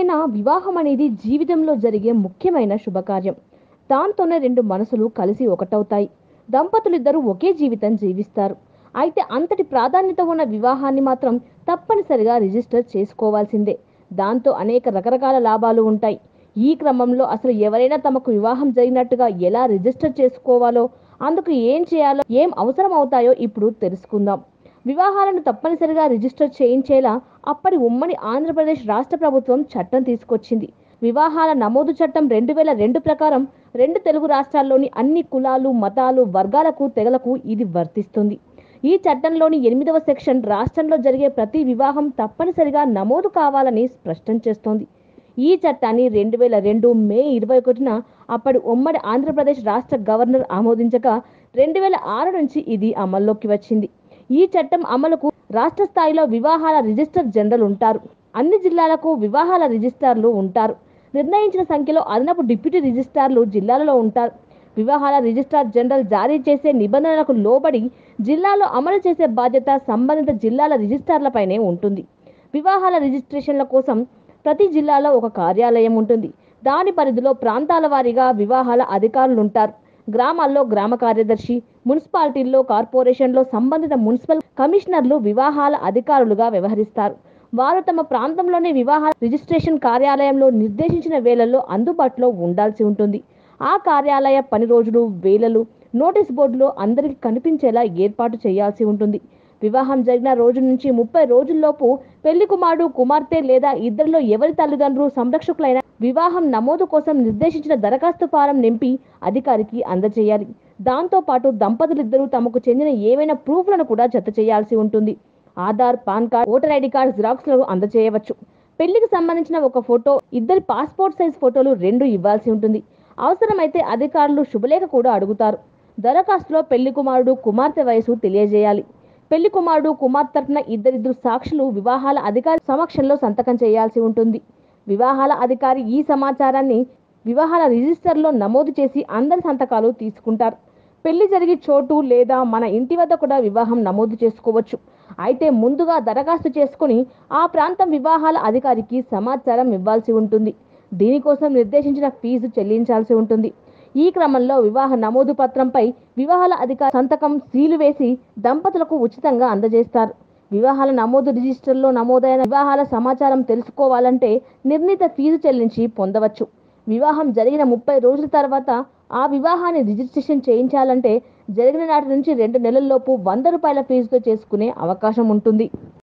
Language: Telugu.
ఎవరికైనా వివాహం అనేది జీవితంలో జరిగే ముఖ్యమైన శుభకార్యం దాంతోనే రెండు మనసులు కలిసి ఒకటవుతాయి దంపతులిద్దరూ ఒకే జీవితం జీవిస్తారు అయితే అంతటి ప్రాధాన్యత ఉన్న వివాహాన్ని మాత్రం తప్పనిసరిగా రిజిస్టర్ చేసుకోవాల్సిందే దాంతో అనేక రకరకాల లాభాలు ఉంటాయి ఈ క్రమంలో అసలు ఎవరైనా తమకు వివాహం జరిగినట్టుగా ఎలా రిజిస్టర్ చేసుకోవాలో అందుకు ఏం చేయాలో ఏం అవసరం అవుతాయో ఇప్పుడు తెలుసుకుందాం వివాహాలను తప్పనిసరిగా రిజిస్టర్ చేయించేలా అప్పటి ఉమ్మడి ఆంధ్రప్రదేశ్ రాష్ట్ర ప్రభుత్వం చట్టం తీసుకొచ్చింది వివాహాల నమోదు చట్టం రెండు వేల రెండు ప్రకారం రెండు తెలుగు రాష్ట్రాల్లోని అన్ని కులాలు మతాలు వర్గాలకు తెగలకు ఇది వర్తిస్తుంది ఈ చట్టంలోని ఎనిమిదవ సెక్షన్ రాష్ట్రంలో జరిగే ప్రతి వివాహం తప్పనిసరిగా నమోదు కావాలని స్పష్టం చేస్తోంది ఈ చట్టాన్ని రెండు వేల రెండు మే ఇరవై ఒకటిన అప్పటి ఉమ్మడి ఆంధ్రప్రదేశ్ రాష్ట్ర గవర్నర్ ఆమోదించగా రెండు వేల ఆరు నుంచి ఇది అమల్లోకి వచ్చింది ఈ చట్టం అమలుకు రాష్ట్ర స్థాయిలో వివాహాల రిజిస్టర్ జనరల్ ఉంటారు అన్ని జిల్లాలకు వివాహాల రిజిస్టార్లు ఉంటారు నిర్ణయించిన సంఖ్యలో అదనపు డిప్యూటీ రిజిస్ట్రార్లు జిల్లాలలో ఉంటారు వివాహాల రిజిస్ట్రార్ జనరల్ జారీ చేసే నిబంధనలకు లోబడి జిల్లాలో అమలు చేసే బాధ్యత సంబంధిత జిల్లాల రిజిస్ట్రార్లపైనే ఉంటుంది వివాహాల రిజిస్ట్రేషన్ల కోసం ప్రతి జిల్లాలో ఒక కార్యాలయం ఉంటుంది దాని పరిధిలో ప్రాంతాల వారీగా వివాహాల అధికారులు ఉంటారు గ్రామాల్లో గ్రామ కార్యదర్శి మున్సిపాలిటీల్లో కార్పొరేషన్లో సంబంధిత మున్సిపల్ కమిషనర్లు వివాహాల అధికారులుగా వ్యవహరిస్తారు వారు తమ ప్రాంతంలోని వివాహ రిజిస్ట్రేషన్ కార్యాలయంలో నిర్దేశించిన వేళల్లో అందుబాటులో ఉండాల్సి ఉంటుంది ఆ కార్యాలయ పని రోజులు వేళలు నోటీస్ బోర్డులో అందరికీ కనిపించేలా ఏర్పాటు చేయాల్సి ఉంటుంది వివాహం జరిగిన రోజు నుంచి ముప్పై రోజుల్లోపు పెళ్లి కుమారుడు కుమార్తె లేదా ఇద్దరిలో ఎవరి తల్లిదండ్రులు సంరక్షకులైన వివాహం నమోదు కోసం నిర్దేశించిన దరఖాస్తు ఫారం నింపి అధికారికి అందజేయాలి దాంతో పాటు దంపతులిద్దరూ తమకు చెందిన ఏవైనా ప్రూఫ్లను కూడా జత చేయాల్సి ఉంటుంది Aadhaar PAN card voter ID card జిరాక్స్లను అందజేయవచ్చు పెళ్లికి సంబంధించిన ఒక ఫోటో ఇద్దరి పాస్పోర్ట్ సైజ్ ఫోటోలు రెండు ఇవ్వాల్సి ఉంటుంది అవసరమైతే అధికారులు శుభలేఖ కూడా అడుగుతారు దరఖాస్తులో పెళ్లి కుమారుడు కుమార్తె వయసు తెలియజేయాలి పెళ్లి కుమారుడు కుమార్తె తరపున ఇద్దరిద్దరు సాక్షులు వివాహాల అధికారి సమక్షంలో సంతకం చేయాల్సి ఉంటుంది వివాహాల అధికారి ఈ సమాచారాన్ని వివాహాల రిజిస్టర్లో నమోదు చేసి అందరి సంతకాలు తీసుకుంటారు పెళ్లి జరిగే చోటు లేదా మన ఇంటి వద్ద కూడా వివాహం నమోదు చేసుకోవచ్చు అయితే ముందుగా దరఖాస్తు చేసుకుని ఆ ప్రాంతం వివాహాల అధికారికి సమాచారం ఇవ్వాల్సి ఉంటుంది దీనికోసం నిర్దేశించిన ఫీజు చెల్లించాల్సి ఉంటుంది ఈ క్రమంలో వివాహ నమోదు పత్రంపై వివాహాల అధికారి సంతకం సీలు వేసి దంపతులకు ఉచితంగా అందజేస్తారు వివాహాల నమోదు రిజిస్టర్లో నమోదైన వివాహాల సమాచారం తెలుసుకోవాలంటే నిర్ణీత ఫీజు చెల్లించి పొందవచ్చు వివాహం జరిగిన ముప్పై రోజుల తర్వాత ఆ వివాహాన్ని రిజిస్ట్రేషన్ చేయించాలంటే జరిగిన నాటి నుంచి రెండు నెలల్లోపు వంద రూపాయల ఫీజుతో చేసుకునే అవకాశం ఉంటుంది